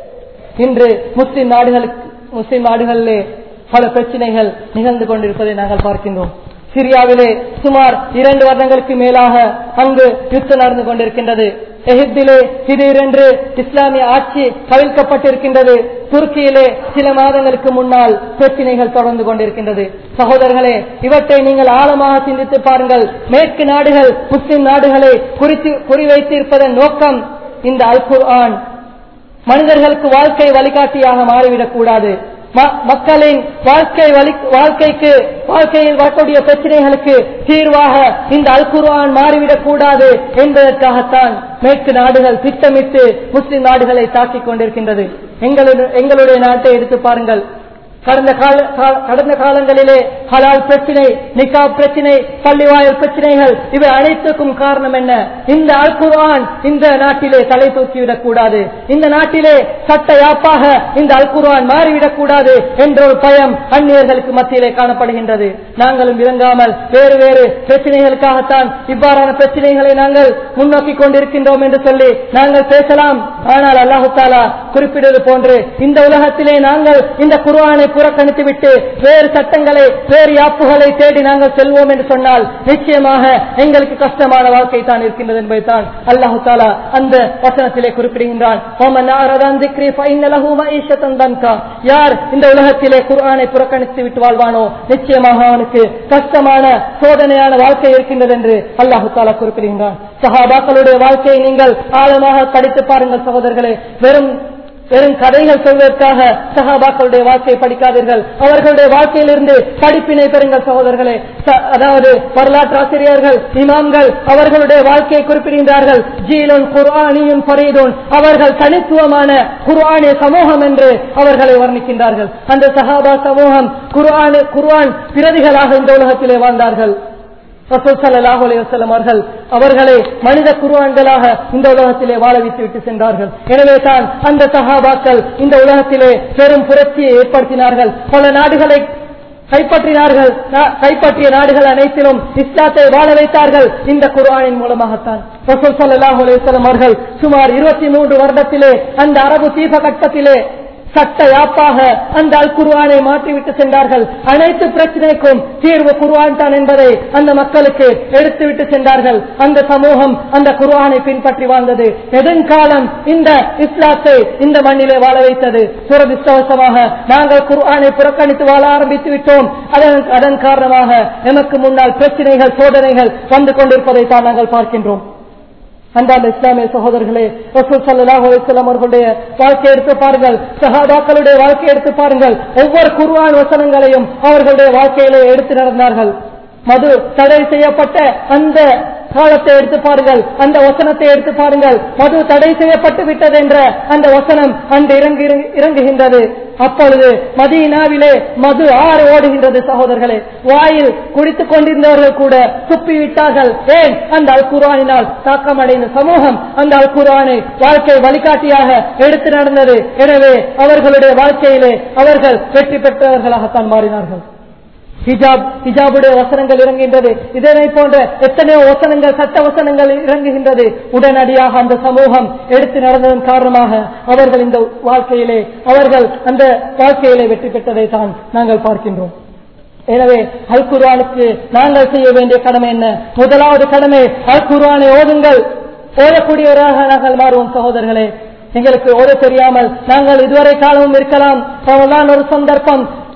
Speaker 1: இன்று முஸ்லிம் நாடுகளுக்கு முஸ்லிம் நாடுகளிலே பல பிரச்சனைகள் நிகழ்ந்து கொண்டிருப்பதை நாங்கள் பார்க்கின்றோம் சிரியாவிலே சுமார் இரண்டு வருடங்களுக்கு மேலாக அங்கு யுத்தம் நடந்து கொண்டிருக்கின்றது எகிப்திலே திடீரென்று இஸ்லாமிய ஆட்சி கவிழ்க்கப்பட்டிருக்கின்றது துருக்கியிலே சில மாதங்களுக்கு முன்னால் பிரச்சனைகள் தொடர்ந்து கொண்டிருக்கின்றது சகோதரர்களே இவற்றை நீங்கள் ஆழமாக சிந்தித்து பாருங்கள் மேற்கு நாடுகள் முஸ்லிம் நாடுகளை குறித்து குறிவைத்திருப்பதன் நோக்கம் இந்த அல் குர்ஆன் மனிதர்களுக்கு வாழ்க்கை வழிகாட்டியாக மாறிவிடக் கூடாது ம- மக்களின் வாழ்க்கை வழி வாழ்க்கைக்கு வாழ்க்கையில் வரக்கூடிய பிரச்சனைகளுக்கு தீர்வாக இந்த அல் குர்ஆன் மாறிவிடக் கூடாது என்பதற்காகத்தான் மேற்கு நாடுகள் திட்டமிட்டு முஸ்லிம் நாடுகளை தாக்கிக் கொண்டிருக்கின்றது எங்களுடைய எங்களுடைய நாட்டை எடுத்து பாருங்கள் கடந்த கால கா- கடந்த காலங்களிலே ஹலால் பிரச்சினை நிக்கா பிரச்சினை பள்ளிவாயல் பிரச்சனைகள் இவை அனைத்துக்கும் காரணம் என்ன இந்த அல் குர்ஆன் இந்த நாட்டிலே தலை தூக்கிவிடக் கூடாது இந்த நாட்டிலே சட்ட யாப்பாக இந்த அல் குர்ஆன் மாறிவிடக் கூடாது என்ற ஒரு பயம் அந்நியர்களுக்கு மத்தியிலே காணப்படுகின்றது நாங்களும் விளங்காமல் வேறு வேறு பிரச்சனைகளுக்காகத்தான் இவ்வாறான பிரச்சனைகளை நாங்கள் முன்னோக்கி கொண்டிருக்கின்றோம் என்று சொல்லி நாங்கள் பேசலாம் ஆனால் அல்லாஹு தாலா குறிப்பிடுவது போன்று இந்த உலகத்திலே நாங்கள் இந்த குர்ஆனை புறக்கணித்து விட்டு வேறு சட்டங்களை வேறு யாப்புகளை தேடி நாங்கள் செல்வோம் என்று சொன்னால் நிச்சயமாக எங்களுக்கு கஷ்டமான வாழ்க்கை தான் இருக்கின்றது என்பதை தான் அல்லாஹு தாலா அந்த வசனத்திலே குறிப்பிடுகின்றான் "وَمَنْ أَعْرَضَ عَنْ ذِكْرِي فَإِنَّ لَهُ مَعِيشَةً ضَنْكًا." யார் இந்த உலகத்திலே குர்ஆனை புறக்கணித்து விட்டு வாழ்வானோ நிச்சயமாக அவனுக்கு கஷ்டமான சோதனையான வாழ்க்கை இருக்கின்றது என்று அல்லாஹு தாலா குறிப்பிடுகின்றான் சஹாபாக்களுடைய வாழ்க்கையை நீங்கள் ஆழமாக படித்து பாருங்கள் சகோதரர்களே வெறும் வெறும் கதைகள் சொல்வதற்காக சஹாபாக்களுடைய வாழ்க்கையை படிக்காதீர்கள் அவர்களுடைய வாழ்க்கையிலிருந்து படிப்பினை பெறுங்கள் சகோதரர்களே ச- அதாவது வரலாற்று ஆசிரியர்கள் இமாம்கள் அவர்களுடைய வாழ்க்கையை குறிப்பிடுகின்றார்கள் ஜீலுன் குர்ஆனியும் பரீதுன் அவர்கள் தனித்துவமான குர்ஆனிய சமூகம் என்று அவர்களை வர்ணிக்கின்றார்கள் அந்த சஹாபா சமூகம் குர்ஆன் குர்ஆன் பிரதிகளாக இந்த உலகத்திலே வாழ்ந்தார்கள் ரசூல் ஸல்லல்லாஹு அலைஹி வஸல்லம் அவர்கள் அவர்களை மனித குருவான்களாக இந்த உலகத்திலே வாழ வைத்து விட்டு சென்றார்கள் எனவே தான் அந்த சஹாபாக்கள் இந்த உலகத்திலே பெரும் புரட்சியை ஏற்படுத்தினார்கள் பல நாடுகளை கைப்பற்றினார்கள் நா- கைப்பற்றிய நாடுகள் அனைத்திலும் இஸ்லாத்தை வாழ வைத்தார்கள் இந்த குர்ஆனின் மூலமாகத்தான் ரசூல் ஸல்லல்லாஹு அலைஹி வஸல்லம் அவர்கள் சுமார் இருபத்தி மூன்று வருடத்திலே அந்த அரபு தீபகட்டத்திலே சட்ட யாப்பாக அந்த அல் குர்ஆனை மாற்றிவிட்டு சென்றார்கள் அனைத்து பிரச்சனைக்கும் தீர்வு குர்ஆன் தான் என்பதை அந்த மக்களுக்கு எடுத்துவிட்டு சென்றார்கள் அந்த சமூகம் அந்த குர்ஆனை பின்பற்றி வாழ்ந்தது நெடுங்காலம் இந்த இஸ்லாத்தை இந்த மண்ணிலே வாழ வைத்தது துரதிருஷ்டவசமாக நாங்கள் குர்ஆனை புறக்கணித்து வாழ ஆரம்பித்து விட்டோம் அதன் அதன் காரணமாக எமக்கு முன்னால் பிரச்சனைகள் சோதனைகள் வந்து கொண்டிருப்பதை தான் நாங்கள் பார்க்கின்றோம் அன்பார்ந்த இஸ்லாமிய சகோதரர்களே ரசூல் ஸல்லல்லாஹு அலைஹி வஸல்லம் அவர்களுடைய வாழ்க்கையை எடுத்து பாருங்கள் சஹாபாக்களுடைய வாழ்க்கையை எடுத்து பாருங்கள் ஒவ்வொரு குர்ஆன் வசனங்களையும் அவர்களுடைய வாழ்க்கையிலே எடுத்து நடந்தார்கள் மது தடை செய்யப்பட்ட அந்த காலத்தை எடுத்து பாருங்கள் அந்த வசனத்தை எடுத்து பாருங்கள் மது தடை செய்யப்பட்டு விட்டது என்ற அந்த வசனம் அன்று இறங்கி இறங்குகின்றது அப்பொழுது மதீனாவிலே மது ஆறு ஓடுகின்றது சகோதரர்களே வாயில் குடித்துக் கொண்டிருந்தவர்கள் கூட துப்பி விட்டார்கள் ஏன் அந்த அல் குர்ஆனினால் தாக்கமடைந்த சமூகம் அந்த அல் குர்ஆனை வாழ்க்கை வழிகாட்டியாக எடுத்து நடந்தது எனவே அவர்களுடைய வாழ்க்கையிலே அவர்கள் வெற்றி பெற்றவர்களாகத்தான் மாறினார்கள் ஹிஜாப் ஹிஜாபுடைய வசனங்கள் இறங்குகின்றது இதனை போன்ற எத்தனையோ வசனங்கள் சட்ட வசனங்கள் இறங்குகின்றது உடனடியாக அந்த சமூகம் எடுத்து நடந்ததன் காரணமாக அவர்கள் இந்த வாழ்க்கையிலே அவர்கள் அந்த வாழ்க்கையிலே வெற்றி பெற்றதை தான் நாங்கள் பார்க்கின்றோம் எனவே அல் குர்ஆனுக்கு நாங்கள் செய்ய வேண்டிய கடமை என்ன முதலாவது கடமை அல் குர்ஆனை ஓதுங்கள் ஓதக்கூடியவராக நாங்கள் மாறுவோம் சகோதரர்களே எங்களுக்கு ஓத தெரியாமல் நாங்கள் இதுவரை காலமும் இருக்கலாம் ரமலான் ஒரு சந்தர்ப்பம்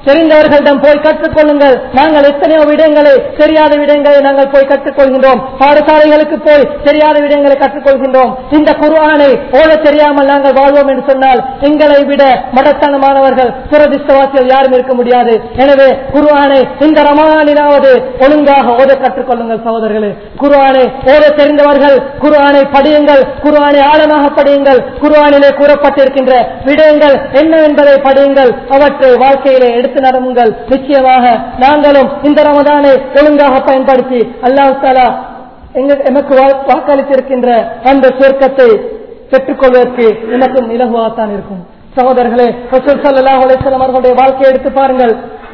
Speaker 1: தெரிந்தவர்களிடம் போய் கற்றுக்கொள்ளுங்கள் நாங்கள் எத்தனையோ விடயங்களை தெரியாத விடயங்களை நாங்கள் போய் கற்றுக்கொள்கின்றோம் பாடசாலைகளுக்கு போய் தெரியாத விடயங்களை கற்றுக்கொள்கின்றோம் இந்த குர்ஆனை ஓட தெரியாமல் நாங்கள் வாழ்வோம் என்று சொன்னால் எங்களை விட மடத்தனமானவர்கள் துரதிஷ்டவாசிகள் யாரும் இருக்க முடியாது எனவே குர்ஆனை இந்த ரமணானிலாவது ஒழுங்காக ஓத கற்றுக்கொள்ளுங்கள் சகோதரர்களே குர்ஆனை ஓத தெரிந்தவர்கள் குர்ஆனை படியுங்கள் குர்ஆனை ஆழமாக படியுங்கள் குர்ஆனிலே கூறப்பட்டிருக்கின்ற விடயங்கள் என்ன என்பதை படியுங்கள் அவற்றை வாழ்க்கையிலே எடுத்து நடமுங்கள் நிச்சயமாக நாங்களும் இந்த ரமதானை ஒழுங்காக பயன்படுத்தி அல்லாஹ் தாலா எங்க- எமக்கு வா- வாக்களித்திருக்கின்ற அந்த சொர்க்கத்தை பெற்றுக்கொள்வதற்கு எனக்கும் இலகுவாகத்தான் இருக்கும் சகோதரர்களே ரசூல் ஸல்லல்லாஹு அலைஹி வஸல்லம் அவர்களுடைய வாழ்க்கையை எடுத்து பாருங்கள்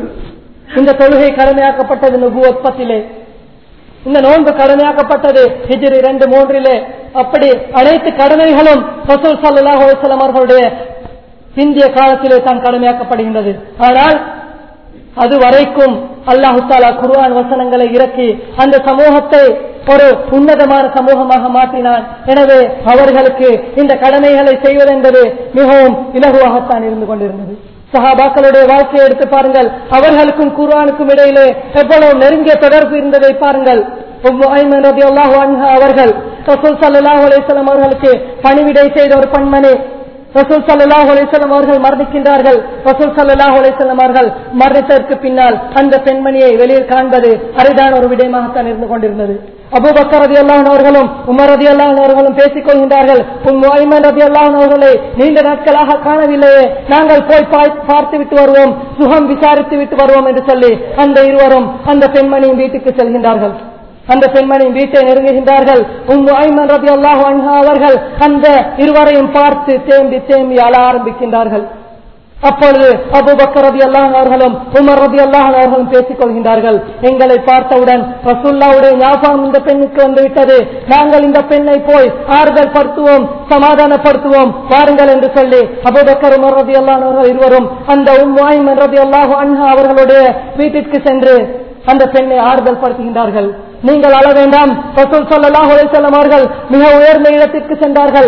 Speaker 1: இந்த தொழுகை கடமையாக்கப்பட்டது நுபுவத்திலே இந்த நோன்பு கடமையாக்கப்பட்டது ஹிஜ்ரி இரண்டு மூன்றிலே அப்படி அனைத்து கடமைகளும் ரசூல் ஸல்லல்லாஹு அலைஹி வஸல்லம் அவர்களுடைய இந்திய காலத்திலே தான் கடமையாக்கப்படுகின்றது ஆனால் அது வரைக்கும் அல்லாஹு தாலா குர்ஆன் வசனங்களை இறக்கி அந்த சமூகத்தை ஒரு உன்னதமான சமூகமாக மாற்றினான் எனவே அவர்களுக்கு இந்த கடமைகளை செய்வதென்பது மிகவும் இலகுவாகத்தான் இருந்து கொண்டிருந்தது சஹாபாக்களுடைய வாழ்க்கையை எடுத்து பாருங்கள் அவர்களுக்கும் குர்ஆனுக்கும் இடையிலே எவ்வளவு நெருங்கிய தொடர்பு இருந்ததை பாருங்கள் உம்மு ஐமன் ரலியல்லாஹு அன்ஹா அவர்கள் ரசூல் ஸல்லல்லாஹு அலைஹி வஸல்லம் அவர்களுக்கு பணிவிடை செய்த ஒரு பண்மனே ரசூல் ஸல்லல்லாஹு அலைஹி வஸல்லம் அவர்கள் மரணிக்கின்றார்கள் ரசூல் ஸல்லல்லாஹு அலைஹி வஸல்லம் அவர்கள் மரணித்ததற்கு பின்னால் அந்த பெண்மணியை வெளியில் காண்பது அரிதான ஒரு விடயமாகத்தான் இருந்து கொண்டிருந்தது அபூபக்கர் ரலியல்லாஹு அன்ஹு அவர்களும் உமர் ரலியல்லாஹு அன்ஹு அவர்களும் பேசிக் கொள்கின்றார்கள் உம் ஐமன் ரலியல்லாஹு அன்ஹு அவர்களை நீண்ட நாட்களாக காணவில்லையே நாங்கள் போய் பாய்- பார்த்து விட்டு வருவோம் சுகம் விசாரித்து விட்டு வருவோம் என்று சொல்லி அந்த இருவரும் அந்த பெண்மணியின் வீட்டுக்கு செல்கின்றார்கள் அந்த பெண்மணியின் வீட்டை நெருங்குகின்றார்கள் உம்மு ஐமன் ரபி அல்லாஹு அன்ஹா அவர்கள் அந்த இருவரையும் பார்த்து தேம்பி தேம்பி அழ ஆரம்பிக்கின்றார்கள் அப்பொழுது அபுபக்கர் ரபி அல்லாஹ் அவர்களும் உமர் ரபி அல்லாஹ் அவர்களும் பேசிக் கொள்கின்றார்கள் எங்களை பார்த்தவுடன் ரசூல்லாவுடைய ஞாபகம் இந்த பெண்ணுக்கு வந்து விட்டது நாங்கள் இந்த பெண்ணை போய் ஆறுதல் படுத்துவோம் சமாதானப்படுத்துவோம் வாருங்கள் என்று சொல்லி அபுபக்கர் உமர் ரபி அல்லாஹ் அவர்கள் இருவரும் அந்த உம்மு ஐமன் ரபி அல்லாஹு அன்ஹா அவர்களுடைய வீட்டிற்கு சென்று அந்த பெண்ணை ஆறுதல் படுத்துகின்றார்கள் நீங்கள் அழ வேண்டாம் ரசூல் ஸல்லல்லாஹு அலைஹி வஸல்லம் அவர்கள் மிக உயர்ந்த இடத்திற்கு சென்றார்கள்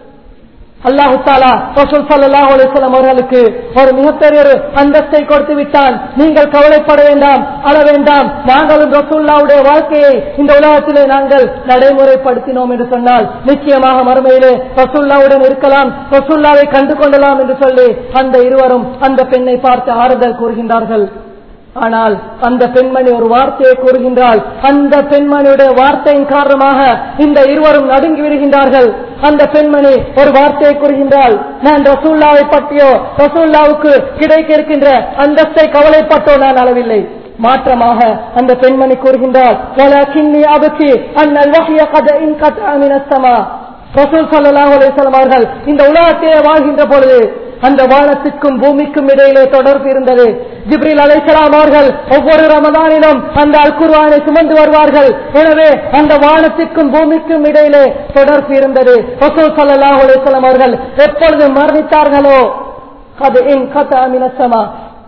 Speaker 1: அல்லாஹு தாலா ரசூல் ஸல்லல்லாஹு அலைஹி வஸல்லம் அவர்களுக்கு ஒரு மிகப்பெரிய ஒரு அந்தஸ்தை கொடுத்து விட்டான் நீங்கள் கவலைப்பட வேண்டாம் அழ வேண்டாம் நாங்களும் ரசூல்லாவுடைய வாழ்க்கையை இந்த உலகத்திலே நாங்கள் நடைமுறைப்படுத்தினோம் என்று சொன்னால் நிச்சயமாக மறுமையிலே ரசூல்லாவுடன் இருக்கலாம் ரசூல்லாவை கண்டு கொள்ளலாம் என்று சொல்லி அந்த இருவரும் அந்த பெண்ணை பார்த்து ஆறுதல் கூறுகின்றார்கள் ஆனால் அந்த பெண்மணி ஒரு வார்த்தையை கூறுகின்றால் அந்த பெண்மணியுடைய வார்த்தையின் காரணமாக இந்த இருவரும் நடுங்கி விடுகின்றார்கள் அந்த பெண்மணி ஒரு வார்த்தையை கூறுகின்றால் நான் ரசூல்லாவை பற்றியோ ரசூல்லாவுக்கு கிடைக்க இருக்கின்ற அந்தஸ்தை கவலைப்பட்டோ நான் அளவில்லை மாற்றமாக அந்த பெண்மணி கூறுகின்றால் "வலக்கின்னி அபகி அன்னல் வஹ்ய கத இன் கத்அ மினஸ் ஸமா." ரசூல் ஸல்லல்லாஹு அலைஹி வஸல்லம் அவர்கள் இந்த உலகத்திலே வாழ்கின்ற பொழுது அந்த வானத்திற்கும் பூமிக்கும் இடையிலே தொடர்பு இருந்தது ஜிப்ரில் அலைஹிஸ்ஸலாம் அவர்கள் ஒவ்வொரு ரமதானிலும் அந்த அல் குர்ஆனை சுமந்து வருவார்கள் எனவே அந்த வானத்திற்கும் பூமிக்கும் இடையிலே தொடர்பு இருந்தது ரசூல் ஸல்லல்லாஹு அலைஹி வஸல்லம் அவர்கள் எப்பொழுது மரணித்தார்களோ அது இன் கதா மினஸ்ஸமா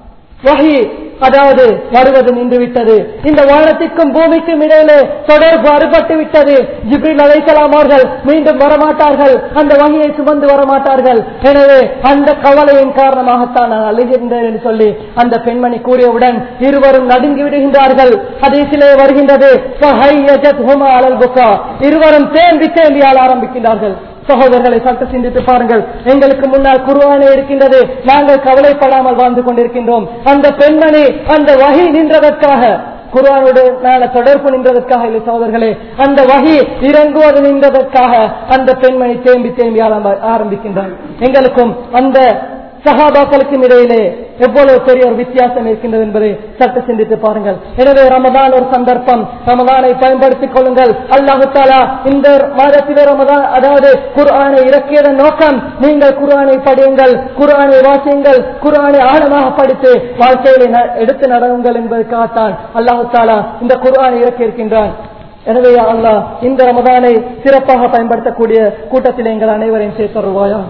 Speaker 1: வஹி அதாவது வருவது நின்று விட்டது இந்த வானத்திற்கும் பூமிக்கும் இடையிலே தொடர்பு அறுபட்டு விட்டது ஜிப்ரில் அலைசலாம் அவர்கள் மீண்டும் வரமாட்டார்கள் அந்த வகையை சுமந்து வரமாட்டார்கள் எனவே அந்த கவலையின் காரணமாகத்தான் நான் அழுகின்றேன் என்று சொல்லி அந்த பெண்மணி கூறியவுடன் இருவரும் நடுங்கி விடுகின்றார்கள் அதீசிலே வருகின்றது "ஃபஹையஜத்ஹுமா அலல் புக்கா." இருவரும் தேம்பி தேம்பி ஆள ஆரம்பிக்கின்றார்கள் சகோதரர்களை சற்று சிந்தித்து பாருங்கள் எங்களுக்கு முன்னால் குருவானே இருக்கின்றது நாங்கள் கவலைப்படாமல் வாழ்ந்து கொண்டிருக்கின்றோம் அந்த பெண்மணி அந்த வகை நின்றதற்காக குருவானுடைய தொடர்பு நின்றதற்காக இல்லை சகோதரர்களே அந்த வகை இறங்குவது நின்றதற்காக அந்த பெண்மணி தேம்பி தேம்பி ஆரம்ப- ஆரம்பிக்கின்றார் எங்களுக்கும் அந்த சகாபாக்களுக்கும் இடையிலே எவ்வளவு பெரிய ஒரு வித்தியாசம் இருக்கின்றது என்பதை சற்று சிந்தித்து பாருங்கள் எனவே ரமதான் ஒரு சந்தர்ப்பம் ரமதானை பயன்படுத்திக் கொள்ளுங்கள் அல்லாஹு தாலா இந்த மாதத்திலே ரமதான் அதாவது குர்ஆனை இறக்கியதன் நோக்கம் நீங்கள் குர்ஆனை படியுங்கள் குர்ஆனை வாசியுங்கள் குர்ஆனை ஆழமாக படித்து வாழ்க்கையிலே ந- எடுத்து நடவுங்கள் என்பதற்காகத்தான் அல்லாஹு தாலா இந்த குர்ஆனை இறக்கி இருக்கின்றான் எனவே யா அல்லாஹ் இந்த ரமதானை சிறப்பாக பயன்படுத்தக்கூடிய கூட்டத்தில் எங்கள் அனைவரையும் சேர்த்தருவாயா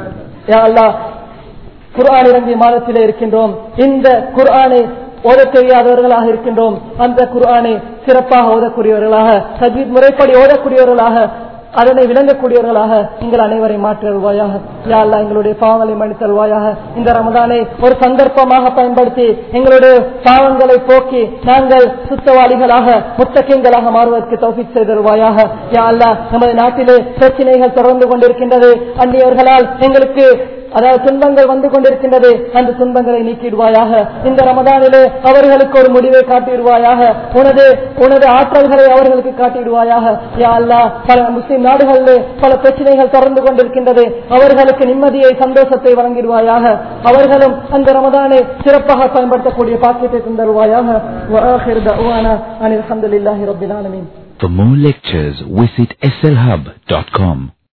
Speaker 1: யா அல்லாஹ் குர்ஆன் இறங்கிய மாதத்திலே இருக்கின்றோம் இந்த குர்ஆனை ஓதத் தெரியாதவர்களாக இருக்கின்றோம் அந்த குர்ஆனை சிறப்பாக ஓதக்கூடியவர்களாக சஜீத் முறைப்படி ஓதக்கூடியவர்களாக அதனை விளங்கக்கூடியவர்களாக எங்கள் அனைவரை மாற்றியல்வாயாக யா அல்லாஹ் எங்களுடைய பாவங்களை மன்னித்தல்வாயாக இந்த ரமதானை ஒரு சந்தர்ப்பமாக பயன்படுத்தி எங்களுடைய பாவங்களை போக்கி நாங்கள் சுத்தவாளிகளாக முத்தக்கிங்களாக மாறுவதற்கு தௌஃபிக் செய்தல்வாயாக யா அல்லாஹ் நமது நாட்டிலே பிரச்சனைகள் தொடர்ந்து கொண்டிருக்கின்றது அந்நியர்களால் எங்களுக்கு அதாவது துன்பங்கள் வந்து கொண்டிருக்கின்றது அந்த துன்பங்களை நீக்கிடுவாயாக இந்த ரமதானிலே அவர்களுக்கு ஒரு முடிவை காட்டிடுவாயாக உனது உனது ஆற்றல்களை அவர்களுக்கு காட்டிடுவாயாக யா அல்லாஹ் பல முஸ்லிம் நாடுகளிலே பல பிரச்சனைகள் தொடர்ந்து கொண்டிருக்கின்றது அவர்களுக்கு நிம்மதியை சந்தோஷத்தை வழங்கிடுவாயாக அவர்களும் அந்த ரமதானை சிறப்பாக பயன்படுத்தக்கூடிய பாக்கியத்தை தந்தருவாயாக وآخر دعوانا أن الحمد لله رب العالمين
Speaker 2: For more lectures, visit slhub.com.